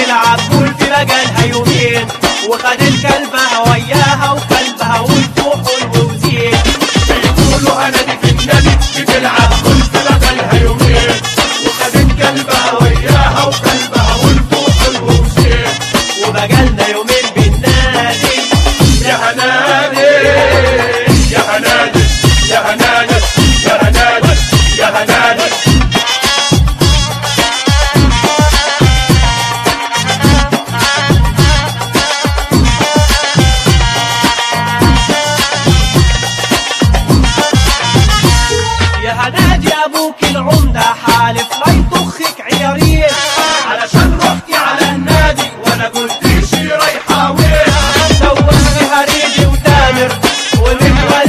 تلعب جولف بقالها يومين وخدت كلبها وياها وكلبها والفوق والوزين بيقولوا انا دي في النادي بتلعب كنت بقالها يومين وخدت كلبها وياها وكلبها والفوق الوزين وبقالنا يومين بالنادي يا هنادي يا هنادي يا هنادي يا هنادي يا هنادي يا هنادي ابوك العمدة حالف لا يطخك عيارين علشان رحتي على النادي وانا قلت شي رايحه وين دوخني هريدي وتامر ومتولي